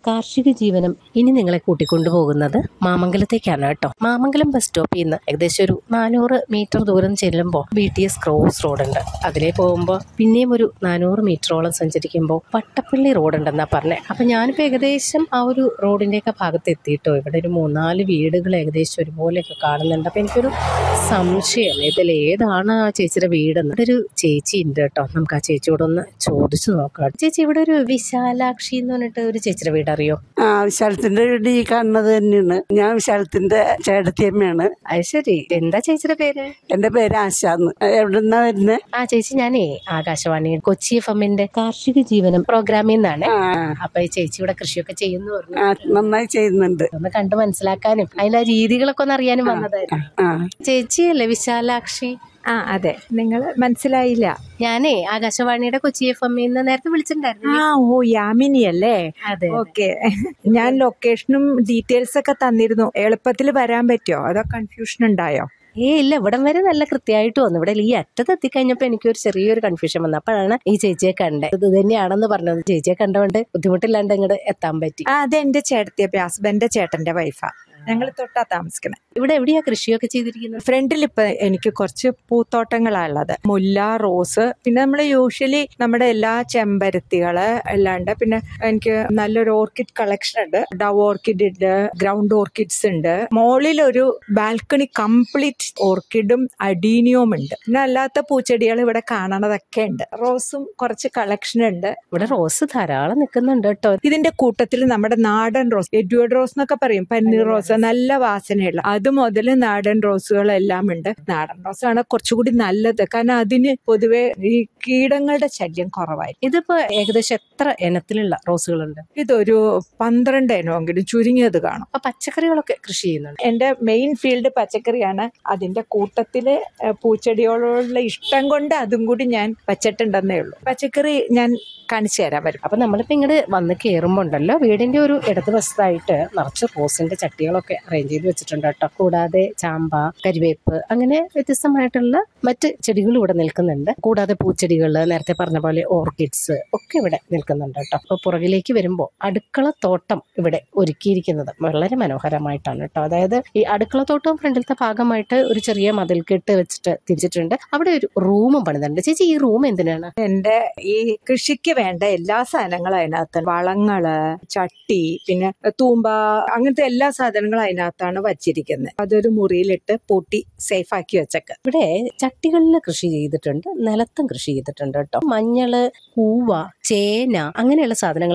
കാർഷിക ജീവനം ഇനി നിങ്ങളെ കൂട്ടിക്കൊണ്ടുപോകുന്നത് മാമംഗലത്തേക്കാണ് കേട്ടോ മാമംഗലം ബസ് സ്റ്റോപ്പിൽ നിന്ന് ഏകദേശം ഒരു നാനൂറ് മീറ്റർ ദൂരം ചെല്ലുമ്പോൾ ബി ടി എസ് ക്രോസ് റോഡുണ്ട് അതിലേ പോകുമ്പോൾ പിന്നെയും ഒരു നാനൂറ് മീറ്ററോളം സഞ്ചരിക്കുമ്പോൾ വട്ടപ്പള്ളി റോഡുണ്ടെന്നാ പറഞ്ഞത് അപ്പം ഞാനിപ്പോൾ ഏകദേശം ആ ഒരു റോഡിൻ്റെയൊക്കെ ഭാഗത്ത് എത്തിയിട്ടോ ഇവിടെ ഒരു മൂന്നാല് വീടുകൾ ഏകദേശം ഒരുപോലെയൊക്കെ കാണുന്നുണ്ട് അപ്പം എനിക്കൊരു സംശയം ഇതിൽ ഏതാണ് ആ ചേച്ചിയുടെ വീടെന്ന് ഇവിടെ ഒരു ചേച്ചി ഉണ്ട് കേട്ടോ നമുക്ക് ആ ചേച്ചിയോട് ഒന്ന് ചോദിച്ചു നോക്കാം ചേച്ചി ഇവിടെ ഒരു വിശാലാക്ഷി എന്ന് പറഞ്ഞിട്ട് ഒരു ചേച്ചിയുടെ വീട് അറിയോ ആ വിശാലത്തിന്റെ വീട് ഈ കാണുന്നത് തന്നെയാണ് ഞാൻ വിശാലത്തിന്റെ ചേട്ടത്തിയമ്മയാണ് അത് ശരി എന്താ ചേച്ചിയുടെ പേര് എന്റെ പേര് ആശാന്ന് എവിടുന്നാ വരുന്നത് ആ ചേച്ചി ഞാനേ ആകാശവാണി കൊച്ചി എഫ് എമ്മിന്റെ കാർഷിക ജീവനം പ്രോഗ്രാമിൽ നിന്നാണ് ആ അപ്പൊ ഈ ചേച്ചി ഇവിടെ കൃഷിയൊക്കെ ചെയ്യുന്നു പറഞ്ഞു ആ, നന്നായി ചെയ്യുന്നുണ്ട് ഒന്ന് കണ്ടു മനസ്സിലാക്കാനും അതിന്റെ ആ രീതികളൊക്കെ ഒന്ന് അറിയാനും വന്നതായിരുന്നു ആ ചേച്ചിയല്ലേ വിശാലാക്ഷി ആ അതെ നിങ്ങൾ മനസ്സിലായില്ല ഞാനേ ആകാശവാണിയുടെ കൊച്ചി എഫ് എമ്മിൽ നിന്ന് നേരത്തെ വിളിച്ചിട്ടുണ്ടായിരുന്നു ആ ഓ യാമിനി അല്ലേ അതെ ഓക്കെ ഞാൻ ലൊക്കേഷനും ഡീറ്റെയിൽസ് ഒക്കെ തന്നിരുന്നു എളുപ്പത്തിൽ വരാൻ പറ്റുമോ അതോ കൺഫ്യൂഷൻ ഉണ്ടായോ ഏ ഇല്ല ഇവിടം വരെ നല്ല കൃത്യമായിട്ട് വന്നു ഇവിടെ ഈ അറ്റത്ത് എത്തിക്കഴിഞ്ഞപ്പോ എനിക്കൊരു ചെറിയൊരു കൺഫ്യൂഷൻ വന്നു അപ്പോഴാണ് ഈ ചേച്ചിയെ കണ്ടത് ഇത് തന്നെയാണെന്ന് പറഞ്ഞത് ചേച്ചിയെ കണ്ടതുകൊണ്ട് ബുദ്ധിമുട്ടില്ലാണ്ട് ഇങ്ങോട്ട് എത്താൻ പറ്റി ആ അതെ എന്റെ ചേട്ടത്തി ഹസ്ബൻഡിന്റെ ചേട്ടന്റെ വൈഫാ ഞങ്ങൾ തൊട്ടാ താമസിക്കുന്നത് ഇവിടെ എവിടെയാ കൃഷിയൊക്കെ ചെയ്തിരിക്കുന്നത് ഫ്രണ്ടിൽ ഇപ്പൊ എനിക്ക് കുറച്ച് പൂത്തോട്ടങ്ങളാ ഉള്ളത് മുല്ല റോസ് പിന്നെ നമ്മൾ യൂഷ്വലി നമ്മുടെ എല്ലാ ചെമ്പരത്തികള് എല്ലാം ഉണ്ട് പിന്നെ എനിക്ക് നല്ലൊരു ഓർക്കിഡ് കളക്ഷൻ ഉണ്ട് ഡവ് ഓർക്കിഡ് ഉണ്ട് ഗ്രൗണ്ട് ഓർക്കിഡ്സ് ഉണ്ട് മോളിൽ ഒരു ബാൽക്കണി കംപ്ലീറ്റ് ഓർക്കിഡും അഡീനിയവും ഉണ്ട് പിന്നെ അല്ലാത്ത പൂച്ചെടികൾ ഇവിടെ കാണണതൊക്കെ ഉണ്ട് റോസും കുറച്ച് കളക്ഷൻ ഉണ്ട് ഇവിടെ റോസ് ധാരാളം നിൽക്കുന്നുണ്ട് കേട്ടോ ഇതിന്റെ കൂട്ടത്തിൽ നമ്മുടെ നാടൻ റോസ് എഡ്വേർഡ് റോസ് എന്നൊക്കെ പറയും പന്നീർ റോസ് നല്ല വാസനയുള്ള അത് മുതൽ നാടൻ റോസുകളെല്ലാം ഉണ്ട് നാടൻ റോസാണ് കുറച്ചുകൂടി നല്ലത് കാരണം അതിന് പൊതുവെ ഈ കീടങ്ങളുടെ ശല്യം കുറവായി ഇതിപ്പോ ഏകദേശം എത്ര ഇനത്തിലുള്ള റോസുകളുണ്ട് ഇതൊരു പന്ത്രണ്ട് ഇനമെങ്കിലും ചുരുങ്ങിയത് കാണും അപ്പൊ പച്ചക്കറികളൊക്കെ കൃഷി ചെയ്യുന്നുണ്ട് എന്റെ മെയിൻ ഫീൽഡ് പച്ചക്കറിയാണ് അതിന്റെ കൂട്ടത്തില് ഏഹ്, പൂച്ചെടിയോടുള്ള ഇഷ്ടം കൊണ്ട് അതും കൂടി ഞാൻ വച്ചിട്ടുണ്ടെന്നേ ഉള്ളൂ പച്ചക്കറി ഞാൻ കാണിച്ചു തരാൻ വരും അപ്പൊ നമ്മളിപ്പോ ഇങ്ങോട്ട് വന്ന് കയറുമ്പോ ഉണ്ടല്ലോ വീടിന്റെ ഒരു ഇടതുവശത്തായിട്ട് നിറച്ച് റോസിന്റെ ചട്ടികളൊക്കെ അറേഞ്ച് ചെയ്ത് വെച്ചിട്ടുണ്ട് കേട്ടോ കൂടാതെ ചാമ്പ കരിവേപ്പ് അങ്ങനെ വ്യത്യസ്തമായിട്ടുള്ള മറ്റ് ചെടികളും ഇവിടെ നിൽക്കുന്നുണ്ട് കൂടാതെ പൂച്ചെടികൾ നേരത്തെ പറഞ്ഞ പോലെ ഓർക്കിഡ്സ് ഒക്കെ ഇവിടെ നിൽക്കുന്നുണ്ട് കേട്ടോ അപ്പൊ പുറകിലേക്ക് വരുമ്പോൾ അടുക്കള തോട്ടം ഇവിടെ ഒരുക്കിയിരിക്കുന്നത് വളരെ മനോഹരമായിട്ടാണ് കേട്ടോ അതായത് ഈ അടുക്കള തോട്ടവും ഫ്രണ്ടിലത്തെ ഭാഗമായിട്ട് ഒരു ചെറിയ മതിൽക്കെട്ട് വെച്ചിട്ട് തിരിച്ചിട്ടുണ്ട് അവിടെ ഒരു റൂമും പണിതുണ്ട് ചേച്ചി ഈ റൂം എന്തിനാണ് എന്റെ ഈ കൃഷിക്ക് വേണ്ട എല്ലാ സാധനങ്ങളും അതിനകത്ത് വളങ്ങള് ചട്ടി പിന്നെ തൂമ്പ അങ്ങനത്തെ എല്ലാ സാധനങ്ങളും അതിനകത്താണ് വച്ചിരിക്കുന്നത് അതൊരു മുറിയിലിട്ട് പൂട്ടി സേഫ് ആക്കി വെച്ചേക്ക് ഇവിടെ ചട്ടികളിൽ കൃഷി ചെയ്തിട്ടുണ്ട് നിലത്തും കൃഷി ചെയ്തിട്ടുണ്ട് കേട്ടോ മഞ്ഞള് കൂവ ചേന അങ്ങനെയുള്ള സാധനങ്ങൾ